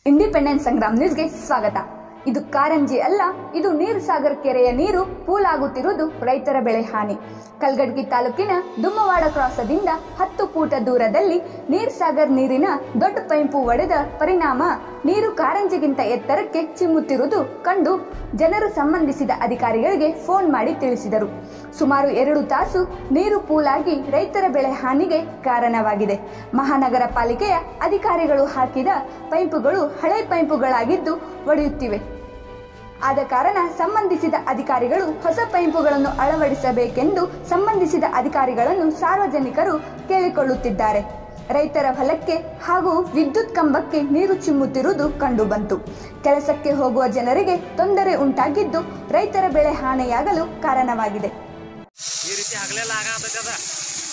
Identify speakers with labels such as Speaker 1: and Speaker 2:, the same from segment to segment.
Speaker 1: independence Sangram ನ್ಯೂಸ್ಗೆ ಸ್ವಾಗತ ಇದು ಕಾರಂಜಿ ಅಲ್ಲ ಇದು ನೀರು ಸಾಗರ್ ಕೆರೆಯ ನೀರು ಪೂಲ್ ಆಗುತ್ತಿರುವುದು ರೈತರ ಬೆಳೆ ಹಾನಿ ಕಲ್ಗಡ್ಗಿ ತಾಲೂಕಿನ ದುಮ್ಮವಾಡ ಕ್ರಾಸದಿಂದ ಹತ್ತು ಫೂಟ ದೂರದಲ್ಲಿ ನೀರ್ ಸಾಗರ್ ನೀರಿನ ದೊಡ್ಡ ಪೈಂಪು ಒಡೆದ ಪರಿಣಾಮ ನೀರು ಕಾರಂಜಿಗಿಂತ ಎತ್ತರಕ್ಕೆ ಚಿಮ್ಮುತ್ತಿರುವುದು ಕಂಡು ಜನರು ಸಂಬಂಧಿಸಿದ ಅಧಿಕಾರಿಗಳಿಗೆ ಫೋನ್ ಮಾಡಿ ತಿಳಿಸಿದರು ಸುಮಾರು ಎರಡು ತಾಸು ನೀರು ಪೂಲಾಗಿ ರೈತರ ಬೆಳೆ ಹಾನಿಗೆ ಕಾರಣವಾಗಿದೆ ಮಹಾನಗರ ಪಾಲಿಕೆಯ ಅಧಿಕಾರಿಗಳು ಹಾಕಿದ ಪೈಂಪುಗಳು ಹಳೆ ಪೈಂಪುಗಳಾಗಿದ್ದು ಒಡೆಯುತ್ತಿವೆ ಆದ ಕಾರಣ ಸಂಬಂಧಿಸಿದ ಅಧಿಕಾರಿಗಳು ಹೊಸ ಪೈಂಪುಗಳನ್ನು ಅಳವಡಿಸಬೇಕೆಂದು ಸಂಬಂಧಿಸಿದ ಅಧಿಕಾರಿಗಳನ್ನು ಸಾರ್ವಜನಿಕರು ಕೇಳಿಕೊಳ್ಳುತ್ತಿದ್ದಾರೆ ರೈತರ ಹೊಲಕ್ಕೆ ಹಾಗೂ ವಿದ್ಯುತ್ ಕಂಬಕ್ಕೆ ನೀರು ಚಿಮ್ಮುತ್ತಿರುವುದು ಕಂಡುಬಂತು ಕೆಲಸಕ್ಕೆ ಹೋಗುವ ಜನರಿಗೆ ತೊಂದರೆ ಉಂಟಾಗಿದ್ದು ರೈತರ ಬೆಳೆ ಹಾನಿಯಾಗಲು ಕಾರಣವಾಗಿದೆ
Speaker 2: ಈ ರೀತಿ ಹಗಲೆಲ್ಲ ಆಗತೈತೆ ಅದ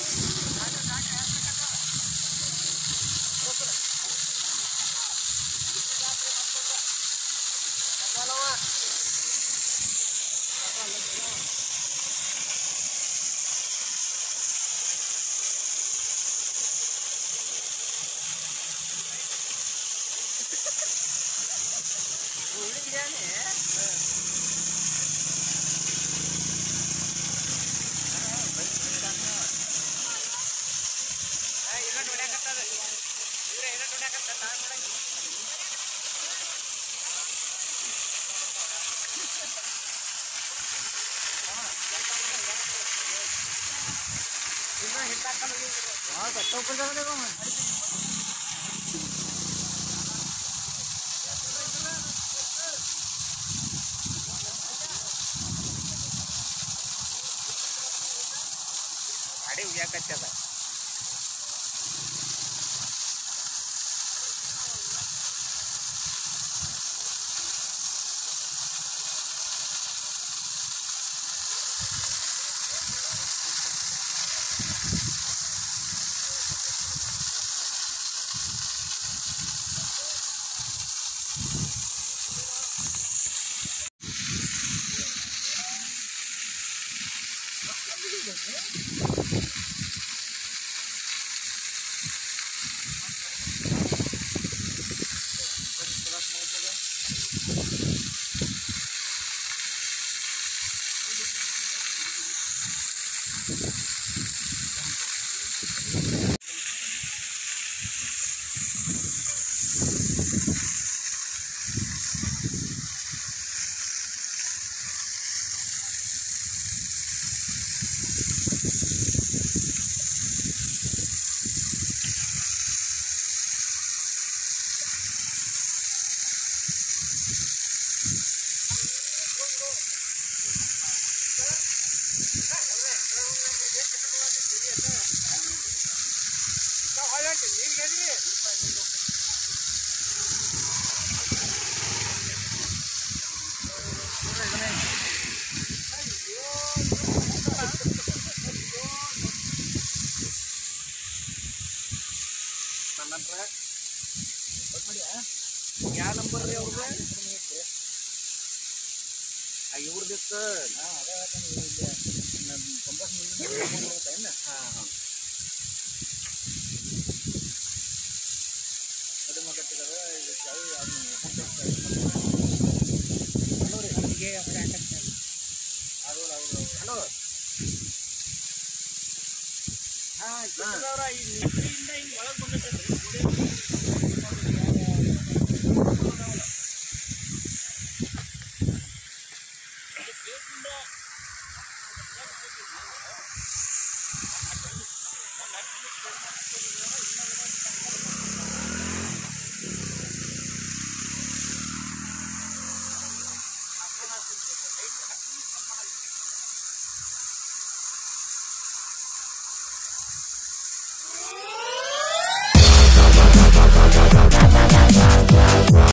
Speaker 2: ಗಾಡಿ ಉಯ್ಯಾಕತ್ತದ ನನ್ನ ಹತ್ರ ಯಾವ ನಂಬರ್ ರೀ ಅವ್ರದ್ದು ಇವ್ರದಿತ್ತು ಹಾಂ ಹಲೋ